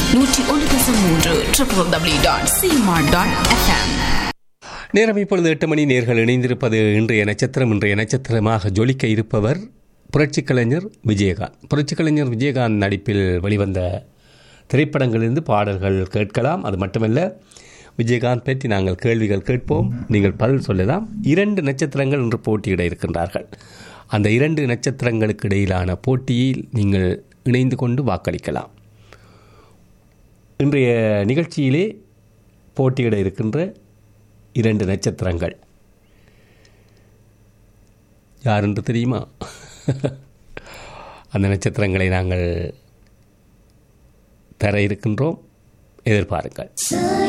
நூற்றி ஒன்று தசம் மூன்று triple W dot smart dot FM நேரம் இப்பொழுது எட்டு மணி நேர்கள் இணைந்திருப்பது இன்றைய நட்சத்திரம் இன்றைய நட்சத்திரமாக ஜொலிக்க இருப்பவர் புரட்சிக் கலைஞர் விஜயகாந்த் புரட்சிக் கலைஞர் விஜயகாந்த் நடிப்பில் வெளிவந்த திரைப்படங்களிலிருந்து பாடல்கள் கேட்கலாம் அது மட்டுமல்ல விஜயகாந்த் பற்றி நாங்கள் கேள்விகள் கேட்போம் நீங்கள் பதில் சொல்லலாம் இரண்டு நட்சத்திரங்கள் இன்று போட்டியிட இருக்கின்றார்கள் அந்த இரண்டு நட்சத்திரங்களுக்கு இடையிலான போட்டியில் நீங்கள் இணைந்து கொண்டு வாக்களிக்கலாம் இன்றைய நிகழ்ச்சியிலே போட்டியிட இருக்கின்ற இரண்டு நட்சத்திரங்கள் யார் என்று தெரியுமா அந்த நட்சத்திரங்களை நாங்கள் தர இருக்கின்றோம் எதிர்பாருங்கள்